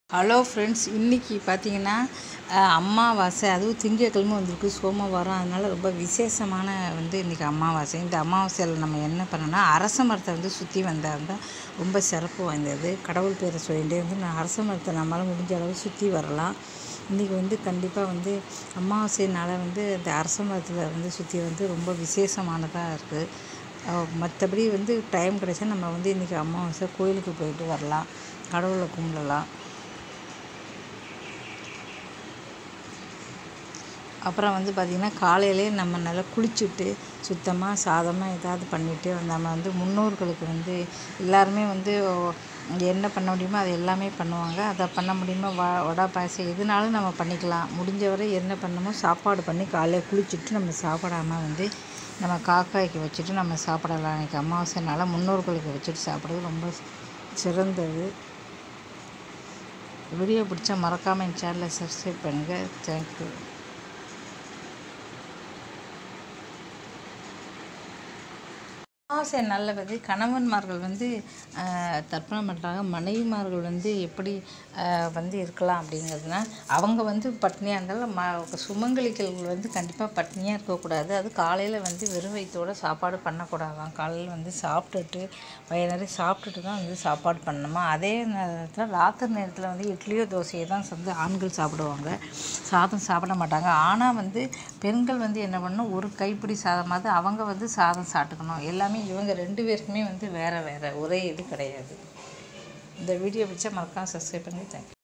hello friends இன்றைக்கி பார்த்தீங்கன்னா அஹ், அமாவாசை அதுவும் திங்கட்கிழமை வந்திருக்கு சோமவாரம் அதனால் ரொம்ப விசேஷமான வந்து இன்றைக்கி அமாவாசை இந்த அமாவாசையில் நம்ம என்ன பண்ணோம்னா அரச மரத்தை வந்து சுற்றி வந்தால் தான் ரொம்ப சிறப்பு வாய்ந்தது கடவுள் பேரை சொல்லிகிட்டே வந்து நான் அரச மரத்தை நம்மளால் முடிஞ்ச அளவு சுற்றி வரலாம் இன்றைக்கி வந்து கண்டிப்பாக வந்து அமாவாசைனால வந்து இந்த அரச மரத்தில் வந்து சுற்றி வந்து ரொம்ப விசேஷமானதாக இருக்குது மற்றபடி வந்து டைம் கிடைச்சா நம்ம வந்து இன்றைக்கி அமாவாசை கோயிலுக்கு போயிட்டு வரலாம் கடவுளை கும்பிடலாம் அப்புறம் வந்து பார்த்திங்கன்னா காலையிலே நம்ம நல்லா குளிச்சுட்டு சுத்தமாக சாதமாக ஏதாவது பண்ணிவிட்டு நம்ம வந்து முன்னோர்களுக்கு வந்து எல்லாருமே வந்து என்ன பண்ண முடியுமோ அது எல்லாமே பண்ணுவாங்க அதை பண்ண முடியுமோ வ வடை பாயசம் எதுனாலும் நம்ம பண்ணிக்கலாம் முடிஞ்ச வரை என்ன பண்ணணுமோ சாப்பாடு பண்ணி காலையில் குளிச்சுட்டு நம்ம சாப்பிடாம வந்து நம்ம காக்காய்க்கு வச்சுட்டு நம்ம சாப்பிடலாம் இன்றைக்கி அமாவாசைனால முன்னோர்களுக்கு வச்சுட்டு சாப்பிட்றது ரொம்ப சிறந்தது வீடியோ பிடிச்சா மறக்காமல் என் சேனலை சப்ஸ்கிரைப் பண்ணுங்கள் தேங்க்யூ அமாவாசை நாளில் வந்து கணவன்மார்கள் வந்து ஆஹ், தர்ப்பணம் பண்ணுறாங்க மனைவிமார்கள் வந்து எப்படி ஆஹ், வந்து இருக்கலாம் அப்படிங்கிறதுனா அவங்க வந்து பட்னியாக இருந்தாலும் ம சுமங்கலிகள் வந்து கண்டிப்பாக பட்னியாக இருக்கக்கூடாது அது காலையில் வந்து வெறும் வயிற்றோட சாப்பாடு பண்ணக்கூடாதாம் காலையில் வந்து சாப்பிட்டுட்டு வயிறு நிறைய சாப்பிட்டுட்டு தான் வந்து சாப்பாடு பண்ணணுமா அதே நேரத்தில் ராத்திரி நேரத்தில் வந்து இட்லியோ தோசையோ தான் வந்து ஆண்கள் சாப்பிடுவாங்க சாதம் சாப்பிட மாட்டாங்க ஆனால் வந்து பெண்கள் வந்து என்ன பண்ணணும் ஒரு கைப்பிடி சாதமாவது அவங்க வந்து சாதம் சாப்பிட்டுக்கணும் எல்லாமே இவங்க ரெண்டு பேருக்குமே வந்து வேறு வேறு ஒரே இது கிடையாது இந்த வீடியோ பிடிச்சா மறக்காம சப்ஸ்கிரைப் பண்ணி தேங்க்யூ